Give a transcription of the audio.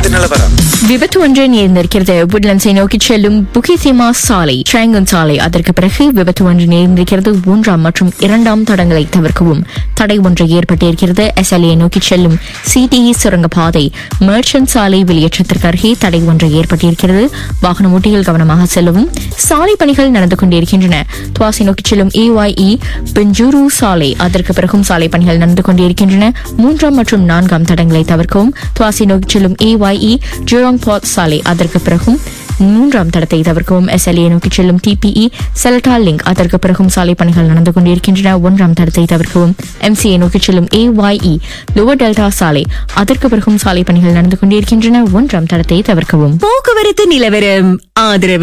போக்குவரத்து நிலவரம் விபத்து ஒன்று நேர்ந்திருக்கிறது உட்லண்ட்ஸை நோக்கி செல்லும் புகிசிமா சாலை ட்ராங்கன் சாலை அதற்கு பிறகு விபத்து ஒன்று நேர்ந்திருக்கிறது மூன்றாம் மற்றும் இரண்டாம் தடங்களை தவிர்க்கவும் தடை ஒன்று ஏற்பட்டிருக்கிறது எஸ்எல்ஏ நோக்கி செல்லும் சிடிஇ சுரங்கப்பாதை மர்ச்சன்ட் சாலை வெளியேற்றத்திற்கு அருகே தடை ஒன்று ஏற்பட்டிருக்கிறது வாகன ஓட்டிகள் கவனமாக செல்லவும் சாலை பணிகள் நடந்து கொண்டிருக்கின்றன துவாசி நோக்கி செல்லும் ஏஒய்இ பெஞ்சூரு சாலை அதற்கு பிறகும் சாலை பணிகள் நடந்து கொண்டிருக்கின்றன மூன்றாம் மற்றும் நான்காம் தடங்களை தவிர்க்கவும் துவாசி நோக்கி செல்லும் ஏஒய்இ ஜூராங் பாத் சாலை அதற்கு பிறகும் மூன்றாம் தடத்தை தவிர்க்கவும் எஸ்எல்ஏ நோக்கி செல்லும் டிபிஇ செலட்டா லிங்க் அதற்கு பிறகும் சாலை பணிகள் நடந்து கொண்டிருக்கின்றன ஒன்றாம் தடத்தை தவிர்க்கவும் எம்சிஏ நோக்கி செல்லும் ஏஒய்இ லோவர் டெல்டா சாலை அதற்கு பிறகும் சாலை பணிகள் நடந்து கொண்டிருக்கின்றன ஒன்றாம் தடத்தை தவிர்க்கவும் போக்குவரத்து நிலவரம் ஆதரவு